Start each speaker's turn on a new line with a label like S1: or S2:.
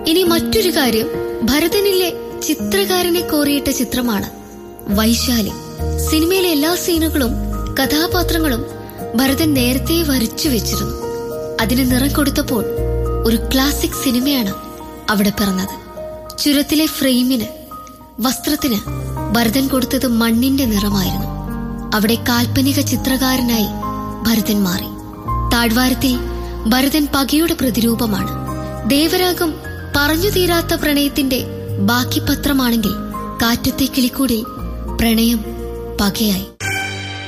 S1: ഇനി മറ്റൊരു കാര്യം ഭരതനിലെ ചിത്രകാരനെ കോറിയിട്ട ചിത്രമാണ് വൈശാലി സിനിമയിലെ എല്ലാ സീനുകളും കഥാപാത്രങ്ങളും ഭരതൻ നേരത്തെ വരച്ചു വെച്ചിരുന്നു അതിന് നിറം കൊടുത്തപ്പോൾ ഒരു ക്ലാസിക് സിനിമയാണ് അവിടെ പിറന്നത് ചുരത്തിലെ ഫ്രെയിമിന് വസ്ത്രത്തിന് ഭരതൻ കൊടുത്തത് മണ്ണിന്റെ നിറമായിരുന്നു അവിടെ കാൽപ്പനിക ചിത്രകാരനായി ഭരതൻ മാറി താഴ്വാരത്തിൽ ഭരതൻ പകയുടെ പ്രതിരൂപമാണ് ദേവരാഗം പറഞ്ഞു തീരാത്ത പ്രണയത്തിന്റെ ബാക്കി പത്രമാണെങ്കിൽ കാറ്റത്തെ കിളിക്കൂടിൽ പ്രണയം പകയായി